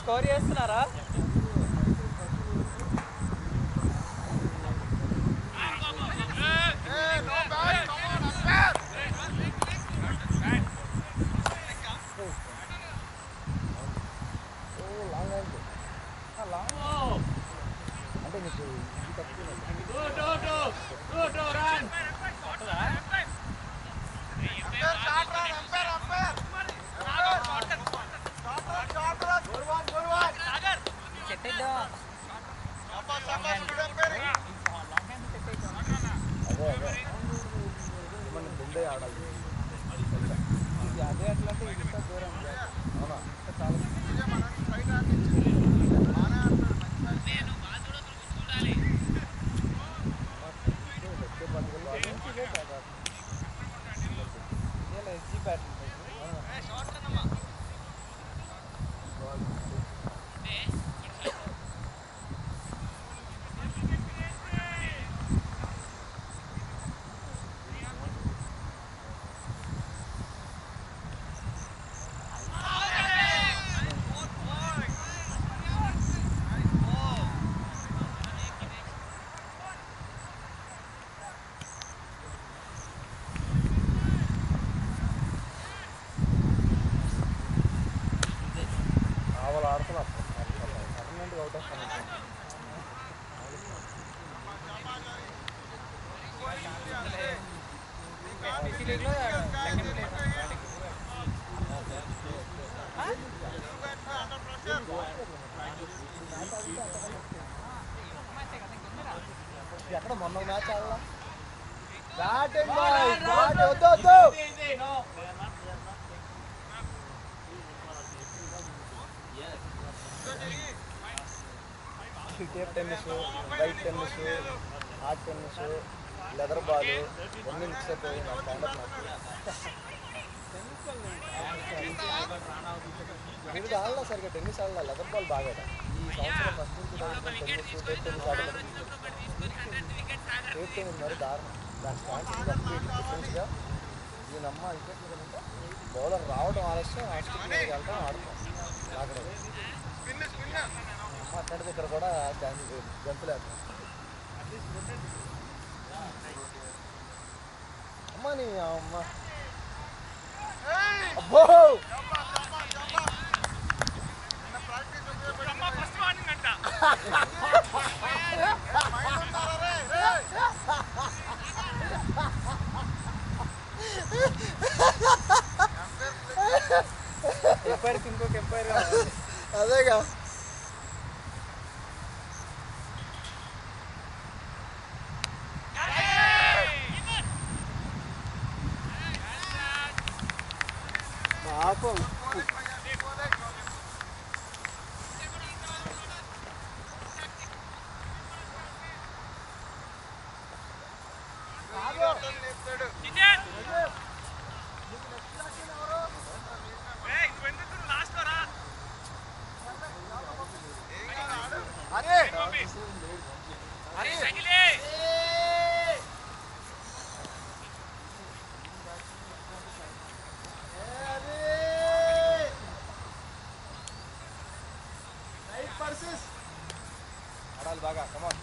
Score చేస్తున్నారా అంటే నీకు ఇది తక్కువ చెట్టేద్దాం అదే అదే మన ముందే ఆడాలి ఇది అదే అట్లా అంటే ఇది ఇంకా దూరం అవునా ఇంకా చాలా వచ్చే పట్టుకెళ్ళి ఇదే కదా ఇదే ఎస్జీ బ్యాట్ ఆవలు ఆడుతున్నా పర్మనెంట్గా అవుట్ వస్తాను ఎస్పీసీ లీగ్లో సెకండ్ ప్లేస్ ఎక్కడ మొన్న మ్యాచ్ ఆడలా బ్యాటింగ్ బాయ్ బ్యాట్ వద్దు వద్దు tape tennis white tennis hard tennis leather ball అన్ని మిక్స్ అయిపోయి నా స్టాండప్ నాకు మీరు ఆడలా సరిగ్గా టెన్నిస్ ఆడలా లెదర్ బాల్ బాగా ఈ సంవత్సరం ఫస్ట్ నుంచి టెన్నిస్ టేప్ టెన్నిస్ ఆడలేదు టేప్ టెన్నిస్ మరి దారుణం దాని స్టాండ్ డిఫరెన్స్గా దీనమ్మ వికెట్లు కనుక బౌలర్ రావడం ఆలస్యం ఆ స్టిక్ మీదకి వెళ్ళడం ఆడతాం లాగడం అమ్మ అట్లాంటిది ఇక్కడ కూడా స్టాండ్ జంపులేస్తాం అమ్మ నీ అమ్మ అబ్బో ఎంపైర్కి ఇంకొక ఎంపైర్ కావాలి అదేగా పాపం ఆడాలి బాగా కమాన్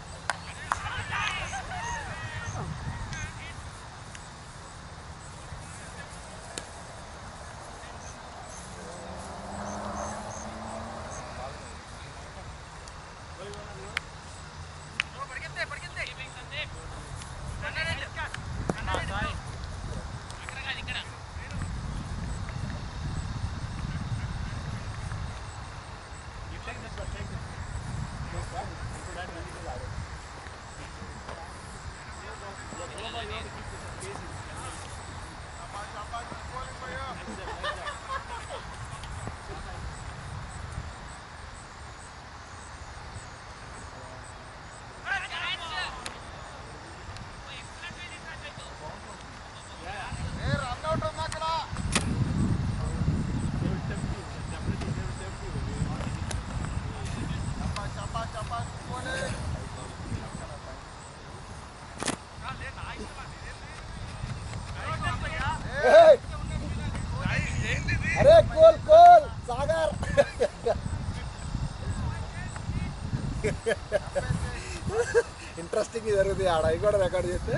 ఇంట్రెస్టింగ్ జరుగుతుంది ఆడ అవి కూడా రికార్డ్ చేస్తే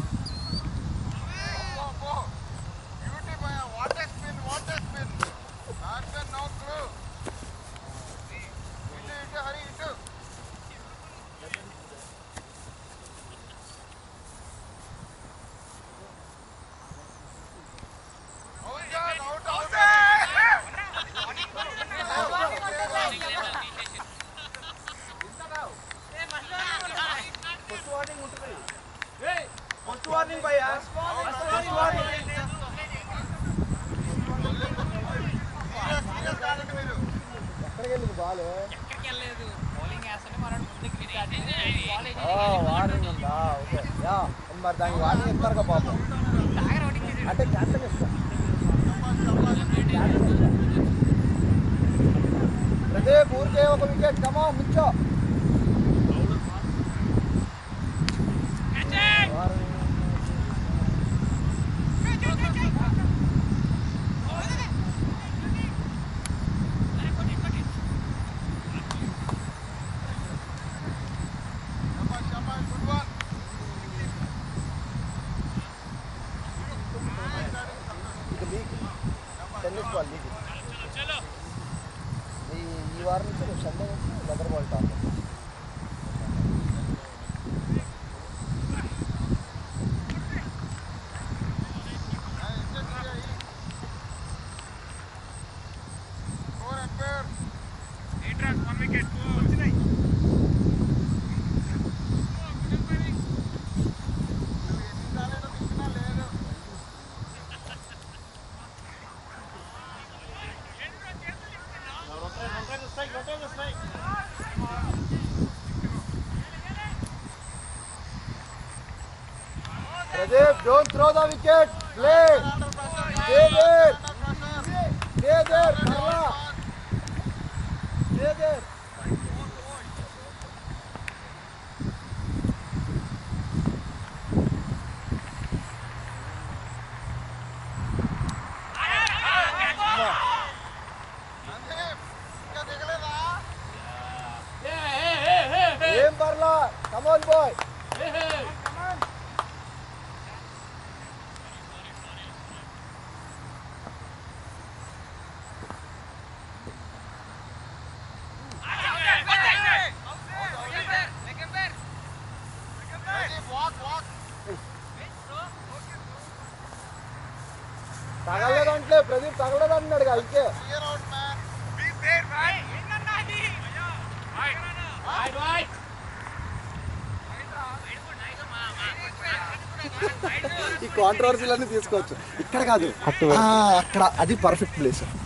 ఫస్ట్ వార్నింగ్ భయ్యా ఫస్ట్ వార్నింగ్ ఎక్కడికి వెళ్ళింది బాల్ ఎక్కడికి వెళ్ళలేదు బౌలింగ్ వేస్తానే మనోడు ముందుకు విచారి వార్నింగ్ ఉందా ఓకే యా మరి దానికి వార్నింగ్ ఇస్తారు పాపం టాగర్ ఓటింగ్ చేసాడు అంటే క్యాప్టెన్ ఇస్తారు ప్రదీప్ ఊరికే ఒక వికెట్ కమా ముంచో ఇది లీగ్ టెన్నిస్ బాల్ లీగ్ ఈ ఈ వారం నుంచి రేపు సండే నుంచి leather ball top Pradeep, don't throw the wicket. Play. Stay there. Stay there. Karla. Stay there. ఏం పర్లా కమాన్ బాయ్ తగలదంటే ప్రదీప్ తగలదంటున్నాడు అయితే ఈ కాంట్రవర్సీలన్నీ తీసుకోవచ్చు ఇక్కడ కాదు ఆ, అక్కడ అది పర్ఫెక్ట్ ప్లేస్